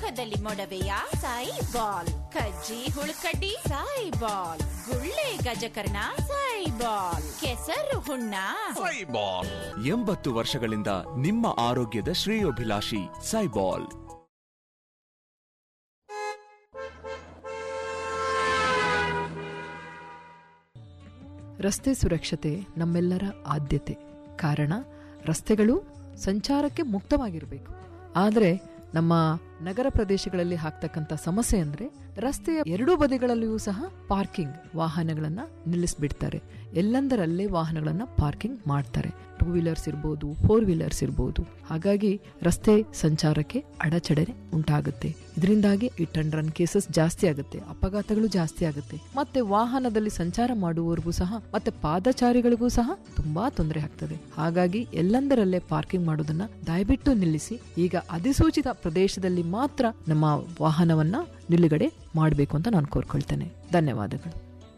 ಮುಖದಲ್ಲಿ ಮೊಡವೆಯ ಸಾಯಿ ಬಾಲ್ ಕಜ್ಜಿ ಹುಳುಕಡ್ಡಿ ಸಾಯಿ ಬಾಲ್ ಗುಳ್ಳೆ ಗಜಕರ್ಣ ಸಾಯಿ ಬಾಲ್ ಕೆಸರು ಹುಣ್ಣ ಸೈಬಾಲ್ ಎಂಬತ್ತು ವರ್ಷಗಳಿಂದ ನಿಮ್ಮ ಆರೋಗ್ಯದ ಶ್ರೇಯೋಭಿಲಾಷಿ ಸೈಬಾಲ್ ರಸ್ತೆ ಸುರಕ್ಷತೆ ನಮ್ಮೆಲ್ಲರ ಆದ್ಯತೆ ಕಾರಣ ರಸ್ತೆಗಳು ಸಂಚಾರಕ್ಕೆ ಮುಕ್ತವಾಗಿರಬೇಕು ಆದರೆ ನಮ್ಮ ನಗರ ಪ್ರದೇಶಗಳಲ್ಲಿ ಆಗ್ತಕ್ಕಂಥ ಸಮಸ್ಯೆ ಅಂದ್ರೆ ರಸ್ತೆಯ ಎರಡೂ ಬದಿಗಳಲ್ಲಿಯೂ ಸಹ ಪಾರ್ಕಿಂಗ್ ವಾಹನಗಳನ್ನ ನಿಲ್ಲಿಸ್ಬಿಡ್ತಾರೆ ಎಲ್ಲಂದರಲ್ಲೇ ವಾಹನಗಳನ್ನ ಪಾರ್ಕಿಂಗ್ ಮಾಡ್ತಾರೆ ಟೂ ವೀಲರ್ಸ್ ಇರ್ಬೋದು ಫೋರ್ ವೀಲರ್ಸ್ ಇರ್ಬೋದು ಹಾಗಾಗಿ ರಸ್ತೆ ಸಂಚಾರಕ್ಕೆ ಅಡಚಣೆ ಉಂಟಾಗುತ್ತೆ ಇದರಿಂದಾಗಿ ಈ ಟನ್ ರನ್ ಕೇಸಸ್ ಜಾಸ್ತಿ ಆಗುತ್ತೆ ಅಪಘಾತಗಳು ಜಾಸ್ತಿ ಆಗುತ್ತೆ ಮತ್ತೆ ವಾಹನದಲ್ಲಿ ಸಂಚಾರ ಮಾಡುವವರಿಗೂ ಸಹ ಮತ್ತೆ ಪಾದಚಾರಿಗಳಿಗೂ ಸಹ ತುಂಬಾ ತೊಂದರೆ ಆಗ್ತದೆ ಹಾಗಾಗಿ ಎಲ್ಲಂದರಲ್ಲೇ ಪಾರ್ಕಿಂಗ್ ಮಾಡೋದನ್ನ ದಯವಿಟ್ಟು ನಿಲ್ಲಿಸಿ ಈಗ ಅಧಿಸೂಚಿತ ಪ್ರದೇಶದಲ್ಲಿ ಮಾತ್ರ ನಮ್ಮ ವಾಹನವನ್ನ ನಿಲುಗಡೆ ಮಾಡಬೇಕು ಅಂತ ನಾನು ಕೋರ್ಕೊಳ್ತೇನೆ ಧನ್ಯವಾದಗಳು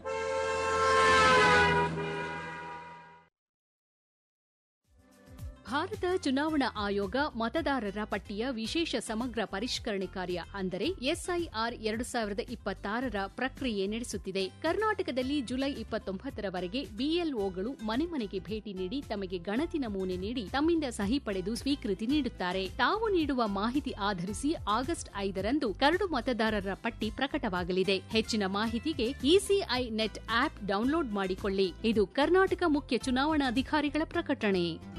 ಭಾರತ ಚುನಾವಣಾ ಆಯೋಗ ಮತದಾರರ ಪಟ್ಟಿಯ ವಿಶೇಷ ಸಮಗ್ರ ಪರಿಷ್ಕರಣೆ ಕಾರ್ಯ ಅಂದರೆ ಎಸ್ಐಆರ್ ಎರಡು ಸಾವಿರದ ಇಪ್ಪತ್ತಾರರ ಪ್ರಕ್ರಿಯೆ ನಡೆಸುತ್ತಿದೆ ಕರ್ನಾಟಕದಲ್ಲಿ ಜುಲೈ ಇಪ್ಪತ್ತೊಂಬತ್ತರವರೆಗೆ ಬಿಎಲ್ಒಗಳು ಮನೆ ಮನೆಗೆ ಭೇಟಿ ನೀಡಿ ತಮಗೆ ಗಣತಿ ನಮೂನೆ ನೀಡಿ ತಮ್ಮಿಂದ ಸಹಿ ಪಡೆದು ಸ್ವೀಕೃತಿ ನೀಡುತ್ತಾರೆ ತಾವು ನೀಡುವ ಮಾಹಿತಿ ಆಧರಿಸಿ ಆಗಸ್ಟ್ ಐದರಂದು ಕರಡು ಮತದಾರರ ಪಟ್ಟಿ ಪ್ರಕಟವಾಗಲಿದೆ ಹೆಚ್ಚಿನ ಮಾಹಿತಿಗೆ ಇಸಿಐ ನೆಟ್ ಆಪ್ ಡೌನ್ಲೋಡ್ ಮಾಡಿಕೊಳ್ಳಿ ಇದು ಕರ್ನಾಟಕ ಮುಖ್ಯ ಚುನಾವಣಾಧಿಕಾರಿಗಳ ಪ್ರಕಟಣೆ